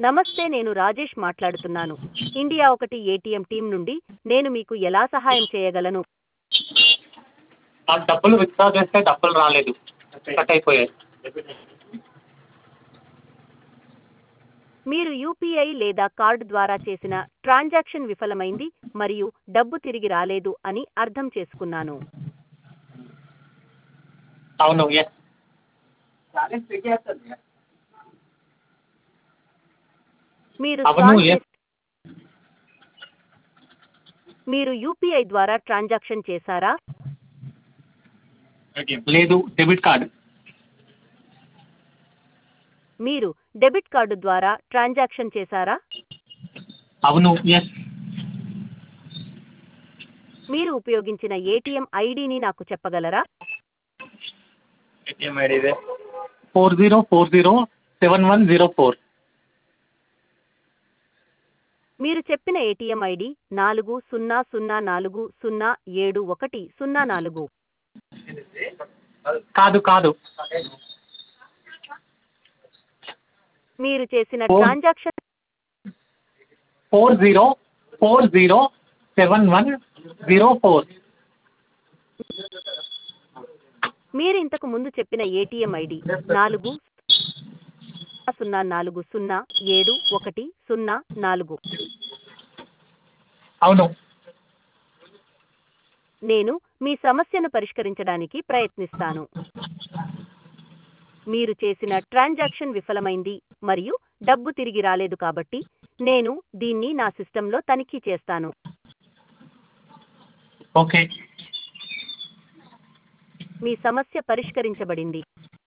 నమస్తే నేను రాజేష్ మాట్లాడుతున్నాను ఇండియా ఒకటి ఏటీఎం టీం నుండి నేను మీకు ఎలా సహాయం చేయగలను ఆ డబ్బులు విత్డ్రా చేస్తే డబ్బులు రాలేదు కట్ అయిపోయాయి మీరు యూపీఐ లేదా కార్డు ద్వారా చేసిన ట్రాన్సాక్షన్ విఫలమైంది మరియు డబ్బు తిరిగి రాలేదు అని అర్థం చేసుకున్నాను అవును ఎస్ మీరు అవును, స్కాన్ yes. చేసి- మీరు యూపీఐ ద్వారా ట్రాన్సాక్షన్ చేశారా లేదు డెబిట్ కార్డ్ మీరు డెబిట్ కార్డు ద్వారా ట్రాన్సాక్షన్ చేశారా అవును ఎస్ మీరు ఉపయోగించిన ఏటీఎం ఐడిని నాకు చెప్పగలరా ఏటీఎం ఐడి ఇదే four zero four zero seven one zero four మీరు చెప్పిన ఏటీఎం ఐడి నాలుగు సున్నా సున్నా నాలుగు సున్నా ఏడు ఒకటి సున్నా నాలుగు కాదు కాదు మీరు చేసిన ఓ. Transaction four zero four zero seven one zero four మీరు ఇంతకు ముందు చెప్పిన ఏటీఎం ఐడి నాలుగు సున్నా నాలుగు సున్నా ఏడు ఒకటి సున్నా నాలుగు అవును నేను మీ సమస్యను పరిష్కరించడానికి ప్రయత్నిస్తాను మీరు చేసిన ట్రాన్సాక్షన్ విఫలమైంది మరియు డబ్బు తిరిగి రాలేదు కాబట్టి నేను దీన్ని నా సిస్టంలో తనిఖీ చేస్తాను ఓకే మీ సమస్య పరిష్కరించబడింది